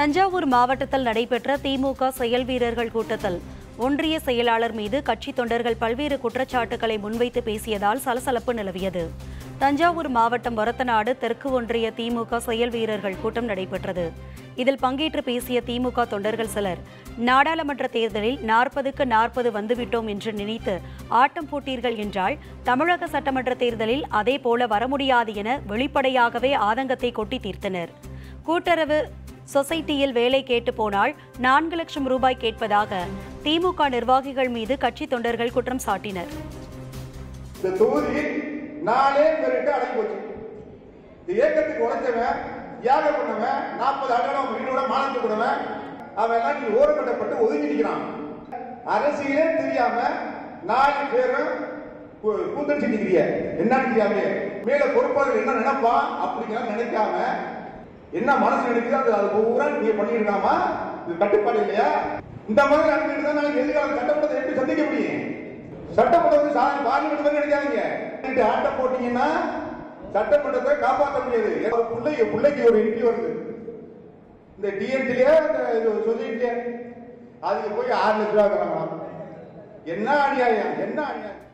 தஞ்சாவூர் மாவட்டத்தில் நடைபெற்ற திமுக செயல் வீரர்கள் கூட்டத்தில் ஒன்றிய செயலாளர் மீது கட்சி தொண்டர்கள் பல்வேறு குற்றச்சாட்டுகளை முன்வைத்து பேசியதால் சலசலப்பு நிலவியது தஞ்சாவூர் மாவட்டம் ஒரத்தநாடு தெற்கு ஒன்றிய திமுக செயல் வீரர்கள் கூட்டம் நடைபெற்றது இதில் பங்கேற்று பேசிய திமுக தொண்டர்கள் சிலர் நாடாளுமன்ற தேர்தலில் நாற்பதுக்கு நாற்பது வந்துவிட்டோம் என்று நினைத்து ஆட்டம் போட்டீர்கள் என்றால் தமிழக சட்டமன்ற தேர்தலில் அதே போல வர முடியாது என வெளிப்படையாகவே ஆதங்கத்தை கொட்டி தீர்த்தனர் கூட்டுறவு சொசைட்டியில் வேலை கேட்டு போனால் நான்கு லட்சம் ரூபாய் கேட்பதாக திமுக நிர்வாகிகள் மீது கட்சி தொண்டர்கள் குற்றம் சாட்டினர் இந்த தொகுதியில் நாலே பேருட்டு அடங்கி போச்சு இந்த இயக்கத்துக்கு உழைச்சவன் தியாகம் பண்ணவன் நாற்பது ஆண்டுகள் அவன் வீடோட மானத்து கூடவன் அவன் எல்லாம் நீ ஓரங்கட்டப்பட்டு ஒதுங்கி நிற்கிறான் அரசியலே தெரியாம நாலு பேரும் கூ- கூத்தடிச்சு நிக்கிறிய என்ன தெரியாம மேல பொறுப்பாளர் என்ன நினைப்பான் அப்படிங்கிற நினைக்காம என்ன மனசு நினைக்குதோ அது அது பூரா நீ பண்ணிருக்காமா இது கட்டுப்பாடு இல்லையா இந்த மாதிரி நடந்துட்டு தான் நாளைக்கு எதிர்கால சட்டமன்றத்தை எப்படி சந்திக்க முடியும் சட்டமன்றம் வந்து சாதாரண பார்லிமெண்ட் மாதிரி நினைக்காதீங்க ரெண்டு ஆட்டம் போட்டீங்கன்னா சட்டமன்றத்தை காப்பாற்ற முடியாது ஏதோ பிள்ளைக்கு பிள்ளைக்கு ஒரு இன்ட்ரி வருது இந்த டிஎன்டிலே இந்த சொசைட்டிலே அதுக்கு போய் ஆறு லட்ச ரூபா தராங்களாம் என்ன அநியாயம் என்ன அநியாயம்